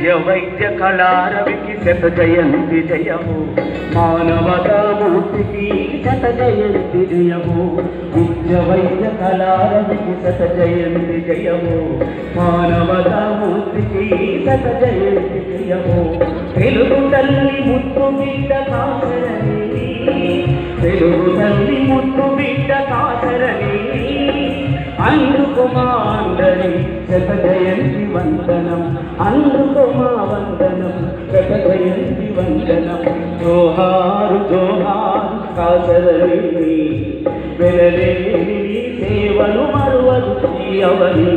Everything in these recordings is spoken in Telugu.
విద్య వైద్య కళారవికి శత జయంతి జయము మానవతామూర్తికి శత జయంతి జయము విద్య వైద్య కళారవికి శత జయంతి జయము మానవతామూర్తికి శత జయంతి జయము తెలుగు తల్లి ముత్తు బిడ్డ కాసరని తెలుగు తల్లి ముత్తు బిడ్డ కాసరని అందుకు మా అందరి శత జయంతి వందనం అందుకు మా వందనం శత జయంతి వందనం జోహారు జోహారు కాసరని వెలలేని నీ సేవలు మరువదు ఈ అవని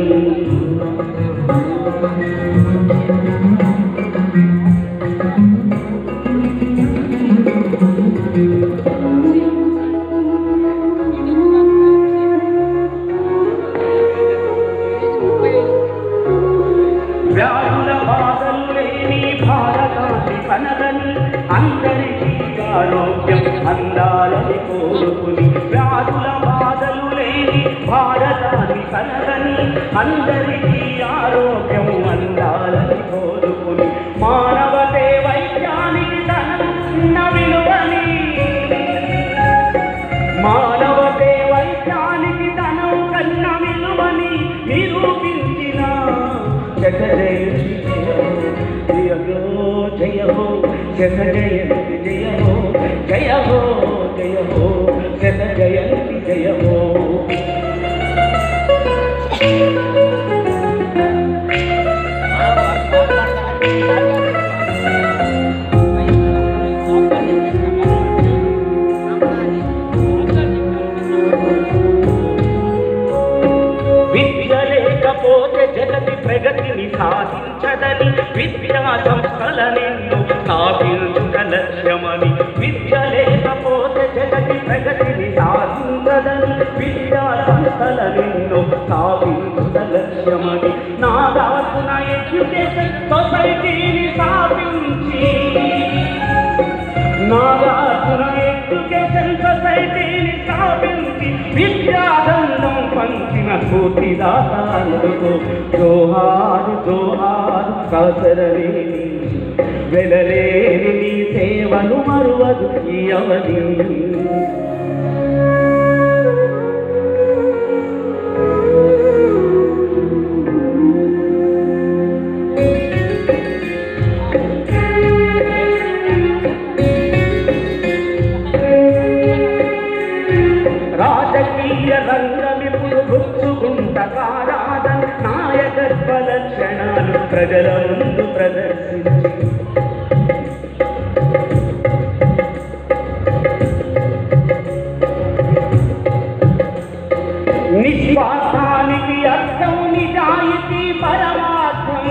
వ్యాధుల బాధలు లేని భారతాన్ని కనదని అందరికీ ఆరోగ్యం అందాలని కోరుకుని వ్యాధుల బాధలు లేని భారతాన్ని కనదని అందరికీ ఆరోగ్యం అందాలని కోరుకుని మానవతే వైద్యానికి తన విలువని మానవతే వైద్యానికి తనం కన్న విలువని నిరూపించిన జగ జయంతి జయహో జయహో జగ జయంతి జయహో జయహో జయహో జగ జయంతి జయహో విద్య లేకపోతే జగతి ప్రగతిని సాధించదని విద్యా సంస్థల నిన్ను స్థాపించుట లక్ష్యమని విద్య లేకపోతే జగతి ప్రగతిని సాధించదని విద్యా సంస్థల నిన్ను స్థాపించుట లక్ష్యమని నా దాసున ఎడ్యుకేషన్ సొసైటీని స్థాపించి నాగార్జున ఎడ్యుకేషన్ సొసైటీని స్థాపించి విద్యాదండం పంచిన స్ఫూర్తిదాత అందుకో జోహారు జోహారు కాసరలేని వెలలేని నీ సేవలు మరువదు ఈ అవధి రాజకీయ రంగమిప్పుడు గుర్తుకుంట కారాదని నాయకత్వ లక్షణాలు ప్రజల ముందు ప్రదర్శించి నిస్వార్థానికి అర్థం నిజాయితీ పరమార్థం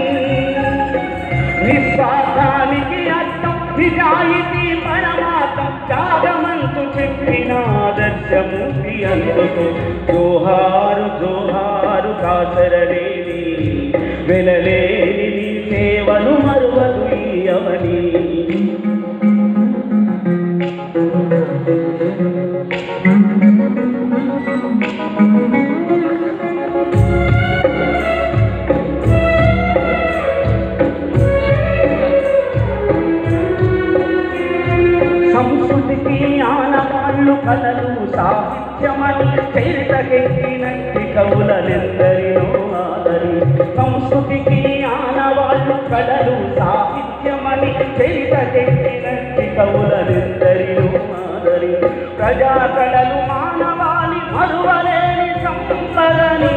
నిస్వార్థానికి అర్థం నిజాయితీ పరమార్థం త్యాగమంతు చెప్పిన ఆదర్శమూర్తి అందుకు జోహారు జోహారు కాసరలేని వెలలేని నీ సేవలు మరువదు ఈ అవని సంస్కృతికి ఆనవాళ్ళు కలలు సాహిత్యమని చరితకెక్కినట్టి కవులనెందరినో ఆదరి సంస్కృతికి ఆనవాళ్ళు కలలు సాహిత్యమని చరితకెక్కినట్టి కవులనెందరినో ఆదరి ప్రజా కళలు మానవాళి మరువలేని సంపదని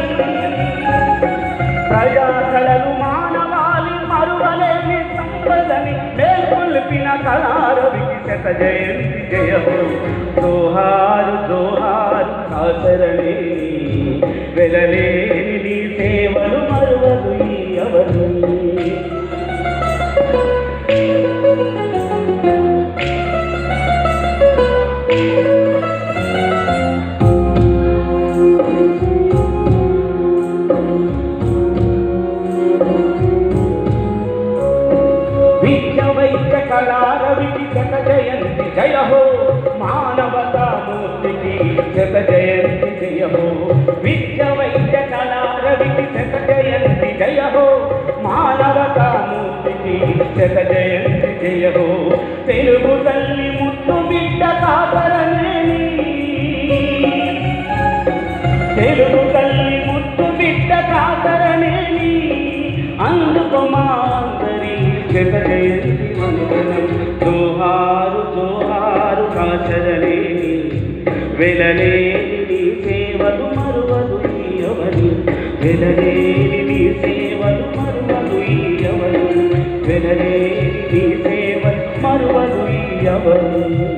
ప్రజా కళలు మానవాళి మరువలేని సంపదని మేల్కొల్పిన కళారవికి శత జయంతి జయము జోహారు జోహారు కాసరని వెలలేని నీ సేవలు మరువదు ఈ అవరు విద్య వైద్య కళారవికి శత జయంతి జయ హో మానవతామూర్తికి శత జయంతి జయ హో విద్య వైద్య కళారవికి శత జయంతి జయ హో మానవతామూర్తి శత జయంతి జయ హో తెలుగు తల్లి ముత్తు బిడ్డ కాకరనేని తెలుగు తల్లి ముత్తు బిడ్డ కాకరనేని అందుకు మాందరి శత జయంతి వందనం జోహారు జోహారు కాచరనేని వెలలేని నీ సేవలు మరువదు ఎవరు వెలలేని నీ సేవలు మరువదు ఎవరు వెలలేని నీ సేవలు మరువదు ఎవరు